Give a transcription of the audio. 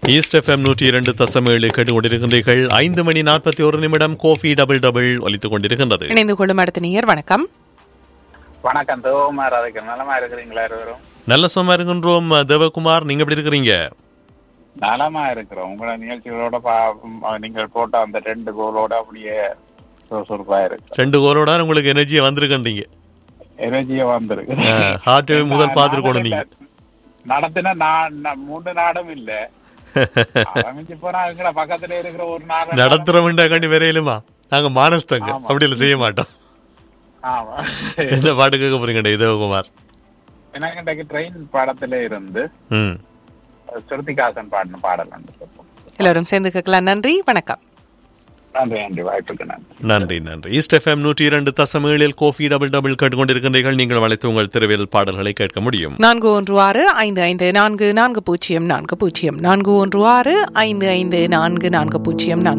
East FM நூற்றி இரண்டு தசம் ஏழு கேட்டுக் கொண்டிருக்கின்றீர்கள் ஐந்து மணி நாற்பத்தி ஒரு நிமிடம் கோஃபி டபுள் டபுள் ஒலித்துக் கொண்டிருக்கின்றது இணைந்து கொள்ளும் அடுத்த நேயர் வணக்கம் வணக்கம் தேவகுமார் அதுக்கு நலமா இருக்கிறீங்களா இருவரும் நல்ல சும்மா இருக்கின்றோம் தேவகுமார் நீங்க எப்படி இருக்கிறீங்க நலமா இருக்கிறோம் உங்களோட நிகழ்ச்சிகளோட பா ம், நீங்கள் போட்ட அந்த ரெண்டு கோலோட அப்படியே சுறுசுறுப்பா இருக்கு ரெண்டு கோலோட உங்களுக்கு எனர்ஜியா வந்திருக்கின்றீங்க எனர்ஜியா வந்திருக்கு ஹார்ட் முதல் பார்த்துருக்கணும் நீங்க நடத்தின நான் நான் மூன்று நாடும் இல்ல ஆரம்பிச்சு போனா எங்கட பக்கத்துல இருக்கிற ஒரு நாடு நடத்துறோம்டா கண்டி வரையிலுமா நாங்க மானஸ்தங்க அப்படி எல்லாம் செய்ய மாட்டோம் ஆமா என்ன பாட்டு கேட்க போறீங்க தேவகுமார் எனக்கு இன்றைக்கு ட்ரெயின் படத்துல இருந்து ம் ஸ்ருதிகாசன் பாடின பாடல் வந்து கேட்போம். எல்லோரும் சேர்ந்து கேட்கலாம் நன்றி வணக்கம் நன்றி நன்றி வாய்ப்புக்கு நன்றி நன்றி நன்றி ஈஸ்ட் எஃப்எம் நூற்றி இரண்டு தசம் ஏழில் கோஃபி டபுள் டபுள் கேட்டுக்கொண்டிருக்கின்றீர்கள் நீங்கள் அழைத்து உங்கள் திருவியல் பாடல்களை கேட்க முடியும் நான்கு ஒன்று ஆறு ஐந்து ஐந்து நான்கு நான்கு பூஜ்ஜியம் நான்கு பூஜ்ஜியம் நான்கு ஒன்று ஆறு ஐந்து ஐந்து நான்கு நான்கு பூஜ்ஜியம் நான்கு